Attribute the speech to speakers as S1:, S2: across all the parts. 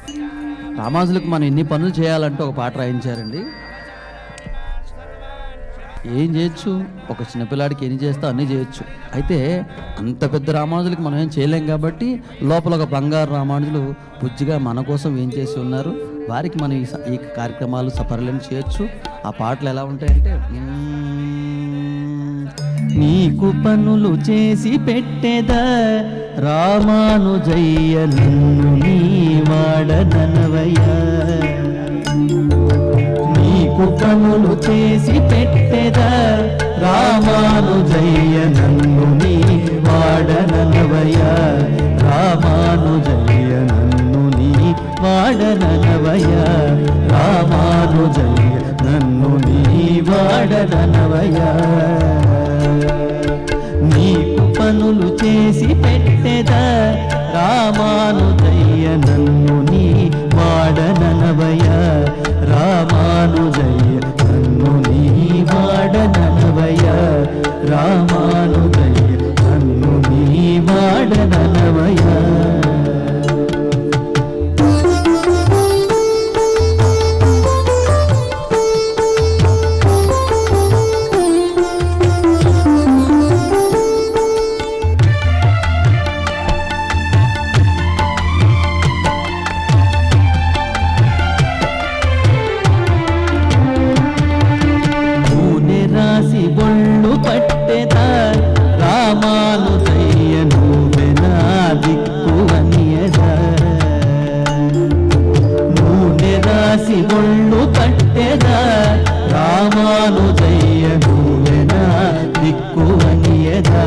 S1: రామానుజులకు మనం ఎన్ని పనులు చేయాలంటే ఒక పాట రాయించారండి ఏం చేయొచ్చు ఒక చిన్నపిల్లాడికి ఎన్ని చేస్తా అన్నీ చేయొచ్చు అయితే అంత పెద్ద రామానుజులకి మనం ఏం చేయలేం కాబట్టి లోపల ఒక బంగారు రామానుజులు బుజ్జిగా మన కోసం ఏం చేసి ఉన్నారు వారికి మనం ఈ స- ఈ కార్యక్రమాలు సఫలం చేయొచ్చు ఆ పాటలు ఎలా ఉంటాయంటే మ్మ్, నీకు పనులు చేసి పెట్టేదా రామానుజయ్య నన్ను నీ వాడనవయ్యా నీకు పనులు చేసి పెట్టెదా రామానుజయ్య నన్ను నీ వాడనవయ రామానుజయ్య నన్ను నీ వాడనవయ రామానుజయ్య నన్ను నీ వాడనవయ నీకు పనులు చేసి పెట్టెదా రామానుజయ్య నన్ను నీ వాడనవయ రామానుజయ్య నన్ను నీ వాడనవయ రామానుజయ్య నన్ను నీ వాడనవయ నూనె రాసి బొళ్ళు పట్టెదా రామానుజయ్య నువ్వెనా దిక్కు అనియదా నూనె రాసి బొళ్ళు పట్టెదా రామానుజయ్య నువ్వెనా దిక్కు అనియదా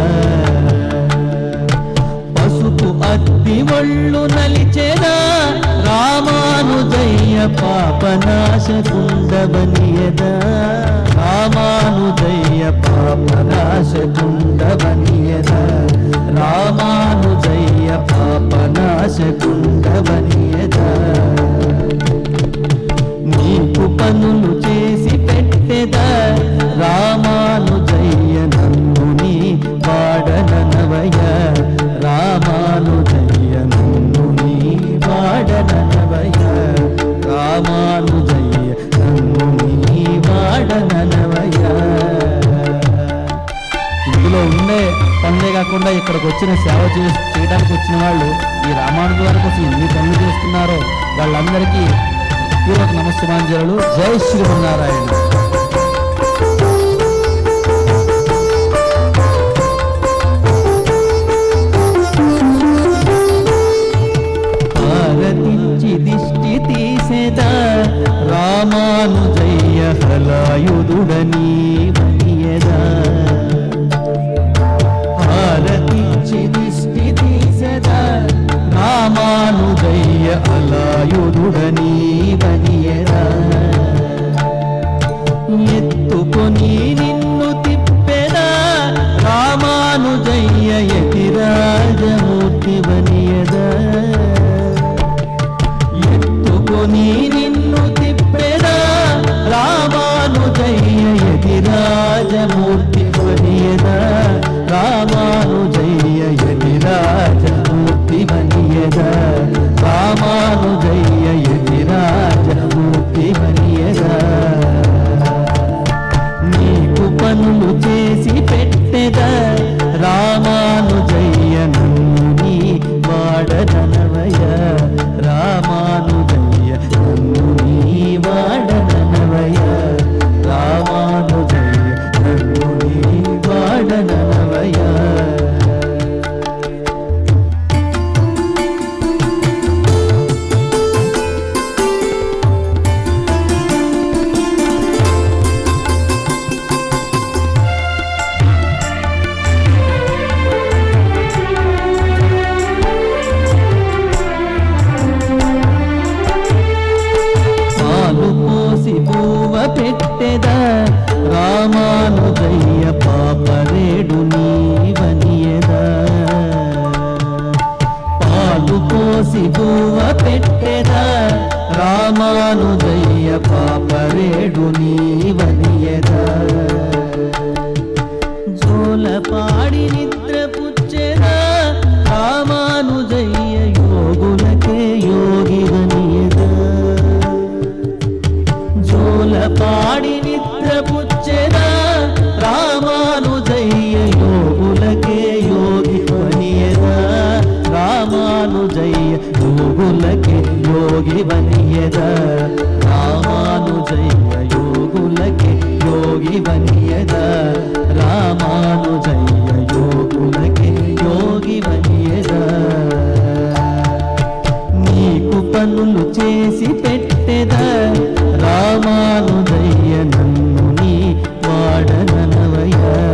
S1: పసుపు అద్ది ఒళ్ళు నలిచెదా రామానుజయ్య పాపనాశకుండవనియదా రామానుజయ్య పాపనాశకుండవనియదా రామానుజయ్య పాపనాశకుండవనియదా నీకు పనులు చేసి పెట్టెదా రామానుజయ్య నన్ను నీ వాడనవయ రామానుజయ్య నన్ను నీ వాడనవయ రామానుజయ్య నన్ను నీ వాడనవయ ఇందులో ఉండే పనులే కాకుండా ఇక్కడికి వచ్చిన సేవ చే- చేయడానికి వచ్చిన వాళ్ళు ఈ రామానుజు వారి కోసం ఎన్ని పనులు చేస్తున్నారో వాళ్ళందరికీ పూర్వక నమస్సుమాంజలు జై శ్రీమన్నారాయణ భారతించి దిష్టి తీసేదా రామానుజయ్య హలాయుధుడని వనియదా భారతించి దిష్టి తీసేదా రామానుజయ్య అలాయుధుడని వనియదా ఎత్తుకొని నిన్ను తిప్పెదా రామానుజయ్య యతిరాజమూర్తి వనియదా ఎత్తుకొని నిన్ను తిప్పెదా రామానుజయ్య యతిరాజమూర్తి వనియదా రామానుజయ్య యతిరాజమూర్తి వనియదా రామానుజయ్య యతిరాజమూర్తి వనియదా నీకు పనులు చేసి పెట్టెదా రామానుజయ్య నన్ను నీ వాడనవయ రామానుజయ్య నన్ను నీ వాడనవయ రామానుజయ్య నన్ను నీ వాడనవయ పాలు పోసి పూవ పెట్టెదా రామానుజయ్య పాపరేడు నీవనియదా పాలు పోసి పూవ పెట్టెదా రామానుజయ్య పాపరేడు నీవనియదా జోల పాడి నిద్ర పుచ్చెదా రామానుజయ్య యోగులకే యోగివనియదా వనియద రామానుజయ్య యోగులకే యోగి వనియద రామానుజయ్య యోగులకే యోగి వనియద నీకు పనులు చేసి పెట్టెద రామానుజయ్య నన్ను నీ వాడనవయ్య